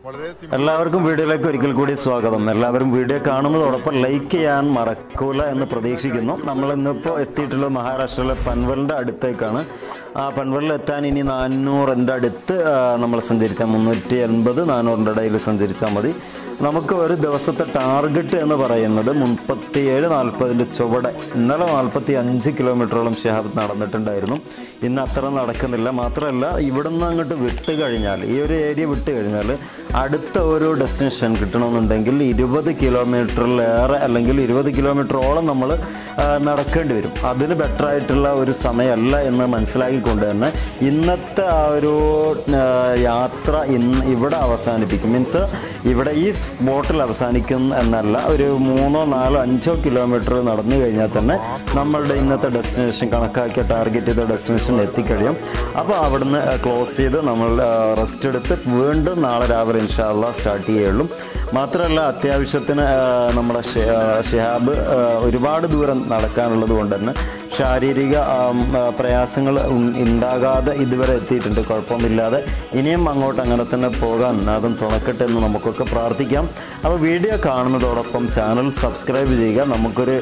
വളരെ simple എല്ലാവർക്കും വീഡിയോയിലേക്ക് ഒരിക്കൽ കൂടി സ്വാഗതം എല്ലാവരും വീഡിയോ കാണുന്നതോടൊപ്പം ലൈക്ക് ചെയ്യാൻ മറക്കൂല എന്ന് പ്രതീക്ഷിക്കുന്നു നമ്മൾ ഇന്നിപ്പോൾ എത്തിയിട്ടുള്ളത് മഹാരാഷ്ട്രയിലെ പൻവലിൻ്റെ അടുത്തേക്കാണ് ആ പൻവലിൽ എത്താൻ ഇനി നാനൂറിൻ്റെ അടുത്ത് ആ, നമ്മൾ സഞ്ചരിച്ചാൽ മുന്നൂറ്റി എൺപത് നാനൂറിൻ്റെ ഇടയിൽ സഞ്ചരിച്ചാൽ മതി നമുക്ക് ഒരു ദിവസത്തെ ടാർഗറ്റ് എന്ന് പറയുന്നത് മുപ്പത്തിയേഴ് നാൽപ്പതിൻ്റെ ചുവടെ ഇന്നലെ നാൽപ്പത്തി അഞ്ച് കിലോമീറ്ററോളം ഷിഹാബ് നടന്നിട്ടുണ്ടായിരുന്നു ഇന്ന് അത്ര നടക്കുന്നില്ല മാത്രമല്ല ഇവിടുന്ന് അങ്ങോട്ട് വിട്ട് കഴിഞ്ഞാൽ ഈ ഒരു ഏരിയ വിട്ട് കഴിഞ്ഞാൽ അടുത്ത ഒരു ഡെസ്റ്റിനേഷൻ കിട്ടണമെന്നുണ്ടെങ്കിൽ ഇരുപത് കിലോമീറ്ററിലേറെ അല്ലെങ്കിൽ ഇരുപത് കിലോമീറ്ററോളം നമ്മൾ നടക്കേണ്ടി വരും അതിന് ബെറ്റർ ആയിട്ടുള്ള ഒരു സമയമല്ല എന്ന് മനസ്സിലാക്കിക്കൊണ്ട് തന്നെ ഇന്നത്തെ ആ ഒരു ആ, യാത്ര ഇന്ന് ഇവിടെ അവസാനിപ്പിക്കും മീൻസ് ഇവിടെ ഈ സ്പോട്ടിൽ അവസാനിക്കും എന്നല്ല ഒരു മൂന്നോ നാലോ അഞ്ചോ കിലോമീറ്റർ നടന്നു കഴിഞ്ഞാൽ തന്നെ നമ്മളുടെ ഇന്നത്തെ ഡെസ്റ്റിനേഷൻ കണക്കാക്കിയ ടാർഗറ്റ് ചെയ്ത ഡെസ്റ്റിനേഷൻ എത്തിക്കഴിയും അപ്പോൾ അവിടുന്ന് ക്ലോസ് ചെയ്ത് നമ്മൾ റെസ്റ്റ് എടുത്ത് വീണ്ടും നാളെ രാവിലെ ഇൻഷാല്ല സ്റ്റാർട്ട് ചെയ്യുള്ളൂ മാത്രമല്ല അത്യാവശ്യത്തിന് ആ, നമ്മുടെ ഷി- ആ, ഷിഹാബ് ആ, ഒരുപാട് ദൂരം നടക്കാനുള്ളത് കൊണ്ട് തന്നെ ശാരീരിക പ്രയാസങ്ങൾ ഉണ്ടാകാതെ ഇതുവരെ എത്തിയിട്ടുണ്ട് കുഴപ്പമൊന്നുമില്ലാതെ ഇനിയും അങ്ങോട്ട് അങ്ങനെ തന്നെ പോകാൻ അതും തുണക്കട്ടെ എന്ന് നമുക്കൊക്കെ പ്രാർത്ഥിക്കാം അപ്പോൾ വീഡിയോ കാണുന്നതോടൊപ്പം ചാനൽ സബ്സ്ക്രൈബ് ചെയ്യുക നമുക്കൊരു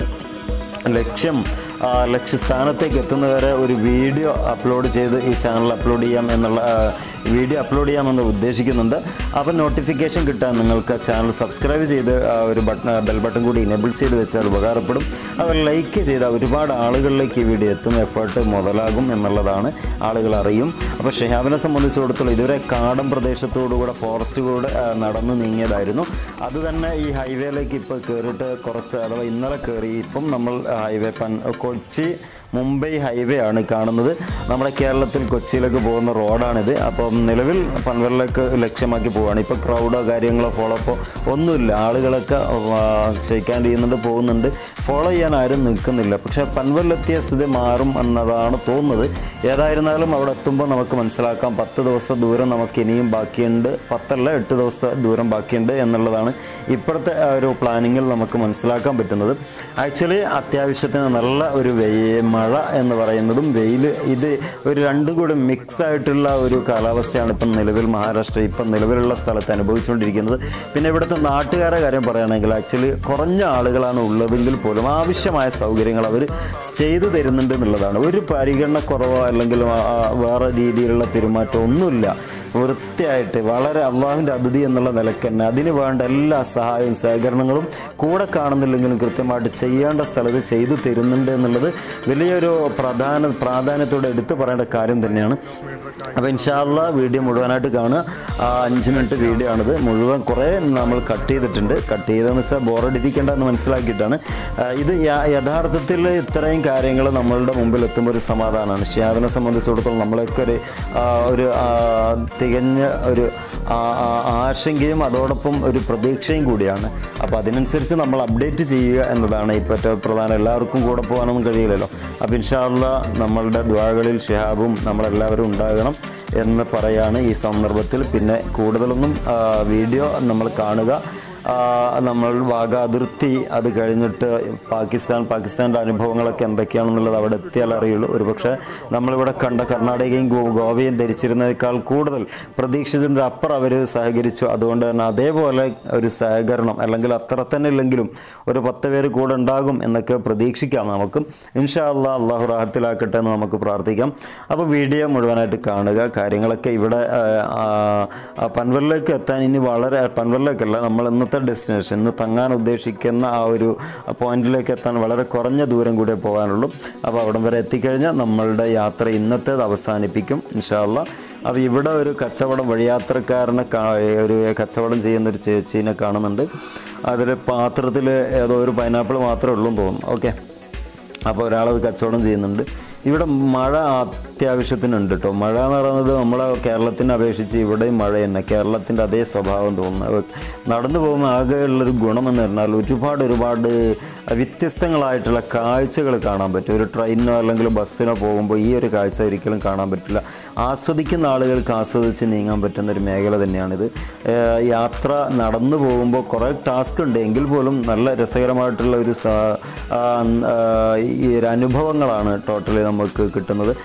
ലക്ഷ്യം ആ, ലക്ഷ്യസ്ഥാനത്തേക്ക് എത്തുന്നവരെ ഒരു വീഡിയോ അപ്ലോഡ് ചെയ്ത് ഈ ചാനൽ അപ്ലോഡ് ചെയ്യാം എന്നുള്ള ആ, വീഡിയോ അപ്ലോഡ് ചെയ്യാമെന്ന് ഉദ്ദേശിക്കുന്നുണ്ട് അപ്പം നോട്ടിഫിക്കേഷൻ കിട്ടാൻ നിങ്ങൾക്ക് ചാനൽ സബ്സ്ക്രൈബ് ചെയ്ത് ആ, ഒരു ബട്ടൺ ബെൽ ബട്ടൺ കൂടി ഇനേബിൾ ചെയ്ത് വെച്ചാൽ ഉപകാരപ്പെടും അവർ ലൈക്ക് ചെയ്താൽ ഒരുപാട് ആളുകളിലേക്ക് ഈ വീഡിയോ എത്തും എഫേർട്ട് മുതലാകും എന്നുള്ളതാണ് ആളുകൾ അറിയും അപ്പോൾ ഷെഹാബിനെ സംബന്ധിച്ചിടത്തോളം ഇതുവരെ കാടൻ പ്രദേശത്തോടുകൂടെ ഫോറസ്റ്റുകൂടെ ആ, നടന്നു നീങ്ങിയതായിരുന്നു അത് തന്നെ ഈ ഹൈവേയിലേക്ക് ഇപ്പോൾ കയറിയിട്ട് കുറച്ച് അഥവാ ഇന്നലെ കയറി ഇപ്പം നമ്മൾ ഹൈവേ പൻ കൊച്ചി മുംബൈ ഹൈവേ ആണ് കാണുന്നത് നമ്മുടെ കേരളത്തിൽ കൊച്ചിയിലേക്ക് പോകുന്ന റോഡാണിത് അപ്പം നിലവിൽ പൻവലിലേക്ക് ലക്ഷ്യമാക്കി പോവുകയാണ് ഇപ്പോൾ ക്രൗഡോ കാര്യങ്ങളോ ഫോളോ അപ്പോ ഒന്നുമില്ല ആളുകളൊക്കെ ആ, ക്ഷയിക്കാൻ ചെയ്യുന്നുണ്ട് പോകുന്നുണ്ട് ഫോളോ ചെയ്യാൻ ആരും നിൽക്കുന്നില്ല പക്ഷേ പൻവലിലെത്തിയ സ്ഥിതി മാറും എന്നതാണ് തോന്നുന്നത് ഏതായിരുന്നാലും അവിടെ എത്തുമ്പോൾ നമുക്ക് മനസ്സിലാക്കാം പത്ത് ദിവസത്തെ ദൂരം നമുക്ക് ഇനിയും ബാക്കിയുണ്ട് പത്തല്ല എട്ട് ദിവസത്തെ ദൂരം ബാക്കിയുണ്ട് എന്നുള്ളതാണ് ഇപ്പോഴത്തെ ആ ഒരു പ്ലാനിങ്ങിൽ നമുക്ക് മനസ്സിലാക്കാൻ പറ്റുന്നത് ആക്ച്വലി അത്യാവശ്യത്തിന് നല്ല ഒരു വെയ് മഴ എന്ന് പറയുന്നതും വെയിൽ ഇത് ഒരു രണ്ടും കൂടി മിക്സ് ആയിട്ടുള്ള ഒരു കാലാവസ്ഥയാണ് ഇപ്പം നിലവിൽ മഹാരാഷ്ട്ര ഇപ്പം നിലവിലുള്ള സ്ഥലത്ത് അനുഭവിച്ചുകൊണ്ടിരിക്കുന്നത് പിന്നെ ഇവിടുത്തെ നാട്ടുകാരെ കാര്യം പറയുകയാണെങ്കിൽ ആക്ച്വലി കുറഞ്ഞ ആളുകളാണ് ഉള്ളതെങ്കിൽ പോലും ആവശ്യമായ സൗകര്യങ്ങൾ അവർ ചെയ്തു തരുന്നുണ്ട് എന്നുള്ളതാണ് ഒരു പരിഗണന കുറവോ അല്ലെങ്കിൽ ആ, ആ, വേറെ രീതിയിലുള്ള പെരുമാറ്റം ഒന്നുമില്ല വൃത്തിയായിട്ട് വളരെ അള്ളാഹുവിൻ്റെ അതിഥി എന്നുള്ള നിലയ്ക്ക് തന്നെ അതിന് വേണ്ട എല്ലാ സഹായവും സഹകരണങ്ങളും കൂടെ കാണുന്നില്ലെങ്കിലും കൃത്യമായിട്ട് ചെയ്യേണ്ട സ്ഥലത്ത് ചെയ്തു തരുന്നുണ്ട് എന്നുള്ളത് വലിയൊരു പ്രധാന പ്രാധാന്യത്തോടെ എടുത്തു പറയേണ്ട കാര്യം തന്നെയാണ് അപ്പോൾ ഇൻഷാല്ല വീഡിയോ മുഴുവനായിട്ട് കാണുക ആ, അഞ്ച് മിനിറ്റ് വീഡിയോ ആണിത് മുഴുവൻ കുറേ നമ്മൾ കട്ട് ചെയ്തിട്ടുണ്ട് കട്ട് ചെയ്തതെന്ന് വെച്ചാൽ ബോറടിപ്പിക്കേണ്ട എന്ന് മനസ്സിലാക്കിയിട്ടാണ് ആ, ഇത് യ- യഥാർത്ഥത്തിൽ ഇത്രയും കാര്യങ്ങൾ നമ്മളുടെ മുമ്പിൽ എത്തുമ്പോൾ ഒരു സമാധാനമാണ് ഷിയാദിനെ സംബന്ധിച്ചിടത്തോളം നമ്മളൊക്കെ ഒരു ആ, ഒരു ആ, തികഞ്ഞ ഒരു ആ, ആ, ആശങ്കയും അതോടൊപ്പം ഒരു പ്രതീക്ഷയും കൂടിയാണ് അപ്പോൾ അതിനനുസരിച്ച് നമ്മൾ അപ്ഡേറ്റ് ചെയ്യുക എന്നതാണ് ഇപ്പോൾ ഏറ്റവും പ്രധാനം എല്ലാവർക്കും കൂടെ പോകാനൊന്നും കഴിയില്ലല്ലോ അപ്പോൾ ഇൻഷാല്ല നമ്മളുടെ ദ്വാകളിൽ ഷിഹാബും നമ്മളെല്ലാവരും ഉണ്ടാകണം എന്ന് പറയാണ് ഈ സന്ദർഭത്തിൽ പിന്നെ കൂടുതലൊന്നും ആ, വീഡിയോ നമ്മൾ കാണുക ആ, നമ്മൾ വാഗ അതിർത്തി അത് കഴിഞ്ഞിട്ട് പാകിസ്ഥാൻ പാകിസ്ഥാൻ്റെ അനുഭവങ്ങളൊക്കെ എന്തൊക്കെയാണെന്നുള്ളത് അവിടെ എത്തിയാൽ അറിയുള്ളൂ ഒരുപക്ഷെ നമ്മളിവിടെ കണ്ട കർണാടകയും ഗോ- ഗോവയും ധരിച്ചിരുന്നതിനേക്കാൾ കൂടുതൽ പ്രതീക്ഷിച്ചതിൻ്റെ അപ്പുറം അവർ സഹകരിച്ചു അതുകൊണ്ട് തന്നെ അതേപോലെ ഒരു സഹകരണം അല്ലെങ്കിൽ അത്ര തന്നെ ഇല്ലെങ്കിലും ഒരു പത്ത് പേര് കൂടെ ഉണ്ടാകും എന്നൊക്കെ പ്രതീക്ഷിക്കാം നമുക്ക് ഇൻഷാ അള്ളാഹ് അള്ളാഹു റാഹത്തിലാക്കട്ടെ എന്ന് നമുക്ക് പ്രാർത്ഥിക്കാം അപ്പോൾ വീഡിയോ മുഴുവനായിട്ട് കാണുക കാര്യങ്ങളൊക്കെ ഇവിടെ ആ, ആ, ആ, പൻവലിലേക്ക് എത്താൻ ഇനി വളരെ പൻവലിലേക്കല്ല നമ്മൾ ഇന്നത്തെ ഡെസ്റ്റിനേഷൻ ഇന്ന് തങ്ങാൻ ഉദ്ദേശിക്കുന്ന ആ ഒരു പോയിന്റിലേക്ക് എത്താൻ വളരെ കുറഞ്ഞ ദൂരം കൂടെ പോകാനുള്ളൂ അപ്പോൾ അവിടം വരെ എത്തിക്കഴിഞ്ഞാൽ നമ്മളുടെ യാത്ര ഇന്നത്തേത് അവസാനിപ്പിക്കും ഇൻഷാല്ല അപ്പോൾ ഇവിടെ ഒരു കച്ചവടം വഴിയാത്രക്കാരനെ കാ ഒരു കച്ചവടം ചെയ്യുന്ന ഒരു ചേച്ചീനെ കാണുന്നുണ്ട് അതിൽ പാത്രത്തിൽ ഏതോ ഒരു പൈനാപ്പിൾ മാത്രമേ ഉള്ളൂ എന്ന് തോന്നുന്നു ഓക്കെ അപ്പോൾ ഒരാളത് കച്ചവടം ചെയ്യുന്നുണ്ട് ഇവിടെ മഴ അത്യാവശ്യത്തിനുണ്ട് കേട്ടോ മഴ എന്ന് പറയുന്നത് നമ്മളെ കേരളത്തിനെ അപേക്ഷിച്ച് ഇവിടെയും മഴ തന്നെ കേരളത്തിൻ്റെ അതേ സ്വഭാവം തോന്നുന്നു നടന്നു പോകുമ്പോൾ ആകെ ഉള്ളൊരു ഗുണമെന്ന് പറഞ്ഞാൽ ഒരുപാട് ഒരുപാട് വ്യത്യസ്തങ്ങളായിട്ടുള്ള കാഴ്ചകൾ കാണാൻ പറ്റും ഒരു ട്രെയിനോ അല്ലെങ്കിൽ ബസ്സിനോ പോകുമ്പോൾ ഈ ഒരു കാഴ്ച ഒരിക്കലും കാണാൻ പറ്റില്ല ആസ്വദിക്കുന്ന ആളുകൾക്ക് ആസ്വദിച്ച് നീങ്ങാൻ പറ്റുന്ന ഒരു മേഖല തന്നെയാണിത് ഏഹ് യാത്ര നടന്നു പോകുമ്പോൾ കുറേ ടാസ്ക് ഉണ്ട് എങ്കിൽ പോലും നല്ല രസകരമായിട്ടുള്ള ഒരു സ- ആ, ആ, ഈ ഒരു അനുഭവങ്ങളാണ് ടോട്ടലി നമുക്ക് കിട്ടുന്നത് ഇദ്ദേഹം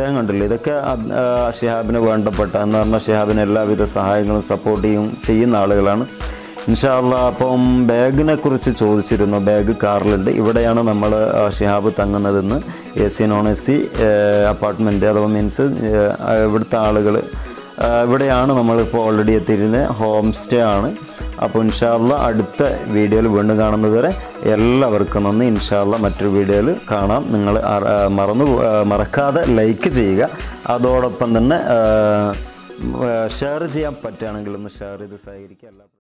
ബാഗ് കണ്ടില്ലേ ഇതൊക്കെ അത്- ആ, ഷിഹാബിന് വേണ്ടപ്പെട്ട എന്ന് പറഞ്ഞാൽ ഷിഹാബിന് എല്ലാവിധ സഹായങ്ങളും സപ്പോർട്ട് ചെയ്യും ചെയ്യുന്ന ആളുകളാണ് ഇൻഷാല്ല അപ്പം ബാഗിനെ കുറിച്ച് ചോദിച്ചിരുന്നു ബാഗ് കാറിലുണ്ട് ഇവിടെയാണ് നമ്മൾ ഷിഹാബ് തങ്ങുന്നതെന്ന് A C non A C apartment അഥവാ മീൻസ് ഇവിടുത്തെ ആളുകൾ ഇവിടെയാണ് നമ്മളിപ്പോൾ ഓൾറെഡി എത്തിയിരുന്നത് ഹോം സ്റ്റേ ആണ് അപ്പോൾ ഇൻഷാല്ല അടുത്ത വീഡിയോയിൽ വീണ്ടും കാണുന്നത് വരെ എല്ലാവർക്കും നന്ദി ഇൻഷാല്ല മറ്റൊരു വീഡിയോയിൽ കാണാം നിങ്ങൾ അറ- ആ, മറന്നു പോ- ആ, മറക്കാതെ ലൈക്ക് ചെയ്യുക അതോടൊപ്പം തന്നെ ഷെയർ ചെയ്യാൻ പറ്റുകയാണെങ്കിൽ ഒന്ന് ഷെയർ ചെയ്ത് സഹകരിക്കുക എല്ലാ